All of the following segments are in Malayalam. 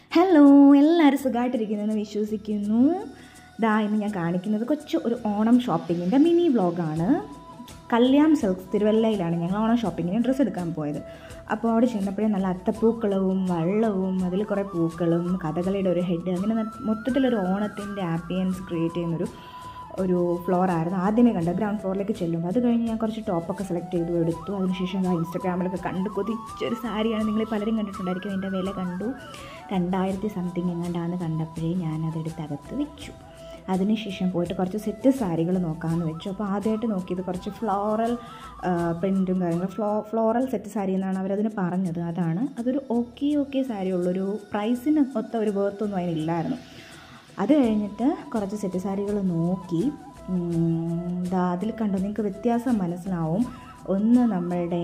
ഹലോ എല്ലാവരും സുഖമായിട്ടിരിക്കുന്നെന്ന് വിശ്വസിക്കുന്നു ദാ ഇന്ന് ഞാൻ കാണിക്കുന്നത് കൊച്ചു ഒരു ഓണം ഷോപ്പിങ്ങിൻ്റെ മിനി വ്ളോഗാണ് കല്യാൺ സിൽക്സ് തിരുവല്ലയിലാണ് ഞങ്ങൾ ഓണം ഷോപ്പിങ്ങിന് ഡ്രസ്സ് എടുക്കാൻ പോയത് അപ്പോൾ അവിടെ ചെന്നപ്പോഴേ നല്ല അത്തപ്പൂക്കളവും വള്ളവും അതിൽ കുറേ പൂക്കളും കഥകളിയുടെ ഒരു ഹെഡ് അങ്ങനെ ന- മൊത്തത്തിലൊരു ഓണത്തിൻ്റെ ആപ്പിയൻസ് ക്രിയേറ്റ് ചെയ്യുന്നൊരു ഒരു ഫ്ലോർ ആയിരുന്നു ആദ്യമേ കണ്ടത് ഗ്രൗണ്ട് ഫ്ലോറിലേക്ക് ചെല്ലുമ്പോൾ അത് കഴിഞ്ഞ് ഞാൻ കുറച്ച് ടോപ്പൊക്കെ സെലക്ട് ചെയ്തു എടുത്തു അതിനുശേഷം ഞാൻ ഇൻസ്റ്റാഗ്രാമിലൊക്കെ കണ്ട് കൊതിച്ചൊരു സാരിയാണ് നിങ്ങൾ പലരും കണ്ടിട്ടുണ്ടായിരിക്കും അതിൻ്റെ വില കണ്ടു രണ്ടായിരത്തി സംതിങ് എങ്ങാണ്ടാന്ന് കണ്ടപ്പോഴേ ഞാനതെടുത്ത് അകത്ത് വെച്ചു അതിനുശേഷം പോയിട്ട് കുറച്ച് സെറ്റ് സാരികൾ നോക്കാമെന്ന് വെച്ചു അപ്പോൾ ആദ്യമായിട്ട് നോക്കിയത് കുറച്ച് ഫ്ലോറൽ പ്രിൻറ്റും കാര്യങ്ങളും ഫ്ലോ ഫ്ലോറൽ സെറ്റ് സാരി എന്നാണ് അവരതിന് പറഞ്ഞത് അതാണ് അതൊരു ഓക്കെ ഓക്കെ സാരി ഉള്ളൊരു പ്രൈസിന് ഒത്ത ഒരു വേർത്തൊന്നും അതിനില്ലായിരുന്നു അത് കഴിഞ്ഞിട്ട് കുറച്ച് സെറ്റ് സാരികൾ നോക്കി ഉം, ദാ അതിൽ കണ്ടോ നിങ്ങൾക്ക് വ്യത്യാസം മനസ്സിലാവും ഒന്ന് നമ്മളുടെ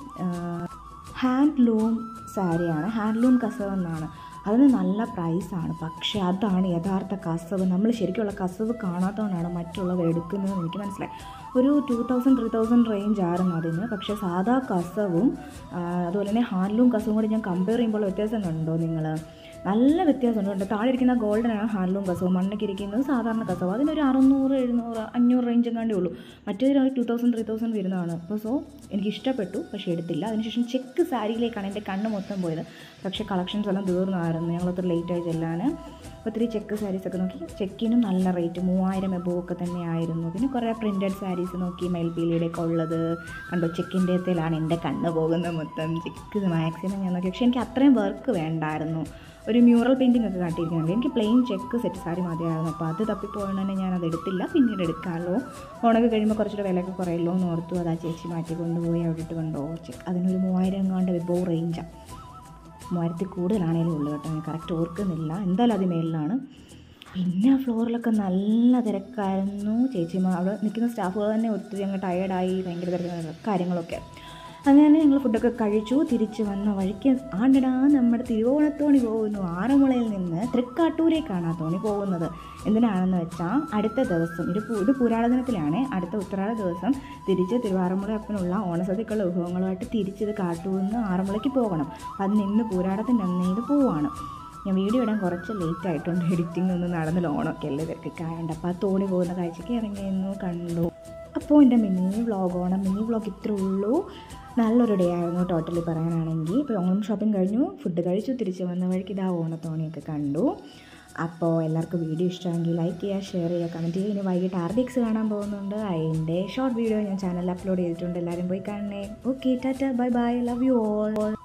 ഹാൻഡ്ലൂം സാരിയാണ് ഹാൻഡ്ലൂം കസവ് എന്നാണ് അതിന് നല്ല പ്രൈസാണ് പക്ഷേ അതാണ് യഥാർത്ഥ കസവ് നമ്മൾ ശരിക്കുള്ള കസവ് കാണാത്തതുകൊണ്ടാണ് മറ്റുള്ളവർ എടുക്കുന്നതെന്ന് എനിക്ക് മനസ്സിലായി ഒരു two thousand three thousand range ആയിരുന്നു അതിന് പക്ഷേ സാധാ കസവും ആ, അതുപോലെ തന്നെ ഹാൻഡ്ലൂം കസവും കൂടി ഞാൻ കമ്പയർ ചെയ്യുമ്പോൾ വ്യത്യാസം കണ്ടോ നിങ്ങൾ നല്ല വ്യത്യാസമുണ്ട് കണ്ടോ താഴെ ഇരിക്കുന്ന ഗോൾഡനാണ് ഹാൻഡ്ലൂം കസവ് മണ്ണയ്ക്ക് ഇരിക്കുന്നത് സാധാരണ കസവ് അതിനൊരു അറുന്നൂറ് എഴുന്നൂറ് അഞ്ഞൂറ് റേഞ്ച് എങ്ങാണ്ടേ ഉള്ളൂ മറ്റേതിന് ഒരു ടു തൗസൻഡ് ത്രീ തൗസൻഡ് വരുന്നതാണ് അപ്പോൾ സോ എനിക്ക് ഇഷ്ടപ്പെട്ടു പക്ഷേ എടുത്തില്ല അതിനുശേഷം ചെക്ക് സാരിയിലേക്കാണ് എൻ്റെ കണ്ണ് മൊത്തം പോയത് പക്ഷേ കളക്ഷൻസ് എല്ലാം തീർന്നായിരുന്നു ഞങ്ങളൊത്തിരി ലേറ്റായി ചെല്ലാൻ അപ്പോൾ ഒത്തിരി ചെക്ക് സാരീസ് ഒക്കെ നോക്കി ചെക്കിനും നല്ല റേറ്റ് മൂവായിരം എബോ ഒക്കെ തന്നെയായിരുന്നു പിന്നെ കുറേ പ്രിൻറ്റഡ് സാരീസ് നോക്കി മയിൽപീലിയുടെ ഒക്കെ ഉള്ളത് കണ്ടോ ചെക്കിൻ്റെ ത്തിലാണ് എൻ്റെ കണ്ണ് പോകുന്നത് മൊത്തം ചെക്ക് മാക്സിമം ഞാൻ നോക്കി പക്ഷേ എനിക്ക് അത്രയും വർക്ക് വേണ്ടായിരുന്നു ഒരു മ്യൂറൽ പെയിൻറ്റിംഗ് ഒക്കെ കാട്ടിയിരിക്കുന്നുണ്ട് എനിക്ക് പ്ലെയിൻ ചെക്ക് സെറ്റ് സാരി മതിയായിരുന്നു അപ്പോൾ അത് തപ്പിപ്പോയത് തന്നെ ഞാൻ അത് എടുത്തില്ല പിന്നീട് എടുക്കാമല്ലോ ഓണൊക്കെ കഴിയുമ്പോൾ കുറച്ചുകൂടെ വിലയൊക്കെ കുറയല്ലോ എന്ന് ഓർത്തു അത് ആ ചേച്ചി മാറ്റി കൊണ്ടുപോയി അവിടെ ഇട്ട് കൊണ്ടോ ചെക്ക് അതിനൊരു മൂവായിരം എങ്ങാണ്ട് എബോ റേഞ്ചാണ് മൂവായിരത്തി കൂടുതലാണേലും ഉള്ളു കേട്ടോ ഞാൻ കറക്റ്റ് ഓർക്കുന്നില്ല എന്തായാലും അത് മേളിലാണ് പിന്നെ ആ ഫ്ലോറിലൊക്കെ നല്ല തിരക്കായിരുന്നു ചേച്ചിമാർ അവിടെ നിൽക്കുന്ന സ്റ്റാഫുകൾ തന്നെ ഒത്തിരി അങ്ങ് ടയേർഡായി ഭയങ്കര തിരക്കാണ് കാര്യങ്ങളൊക്കെ അങ്ങനെ ഞങ്ങൾ ഫുഡൊക്കെ കഴിച്ചു തിരിച്ച് വന്ന വഴിക്ക് ആണ്ടടാ നമ്മുടെ തിരുവോണത്തോണി പോകുന്നു ആറന്മുളയിൽ നിന്ന് തൃക്കാട്ടൂരേക്കാണ് ആ തോണി പോകുന്നത് എന്തിനാണെന്ന് വെച്ചാൽ അടുത്ത ദിവസം ഇത് പു- ഇത് പുരാടനത്തിലാണ് അടുത്ത ഉത്തരാട ദിവസം തിരിച്ച് തിരുവാറന്മുളയപ്പനുള്ള ഓണസദ്യക്കുള്ള വിഭവങ്ങളുമായിട്ട് തിരിച്ചിത് കാട്ടൂരിൽ നിന്ന് ആറന്മുളയ്ക്ക് പോകണം അത് നിന്ന് പൂരാടത്തിൻ്റെ അന്നേ ഇത് പോവാണ് ഞാൻ വീഡിയോ ഇടാൻ കുറച്ച് ലേറ്റ് ആയിട്ടുണ്ട് എഡിറ്റിംഗ് ഒന്നും നടന്നില്ല ഓണമൊക്കെ അല്ലേ ഇതൊക്കെ ആയതുകൊണ്ട് അപ്പോൾ ആ തോണി പോകുന്ന കാഴ്ചയ്ക്ക് ഇറങ്ങിയിരുന്നു കണ്ടു അപ്പോൾ എൻ്റെ mini vlog Onam mini vlog ഇത്രേ ഉള്ളൂ നല്ലൊരു ഡേ ആയിരുന്നു ടോട്ടലി പറയാനാണെങ്കിൽ ഇപ്പോൾ ഓണം ഷോപ്പിംഗ് കഴിഞ്ഞു ഫുഡ് കഴിച്ചു തിരിച്ച് വന്ന വഴിക്ക് ഇതാ ഓണത്തോണിയൊക്കെ കണ്ടു അപ്പോൾ എല്ലാവർക്കും വീഡിയോ ഇഷ്ടമെങ്കിൽ ലൈക്ക് ചെയ്യുക ഷെയർ ചെയ്യുക കമൻറ്റ് ചെയ്യുക ഇനി വൈകിട്ട് ആർ ഡി എക്സ് കാണാൻ പോകുന്നുണ്ട് അതിൻ്റെ ഷോർട്ട് വീഡിയോ ഞാൻ ചാനലിൽ അപ്ലോഡ് ചെയ്തിട്ടുണ്ട് എല്ലാവരും പോയി കാണണേ okay tata bye bye love you all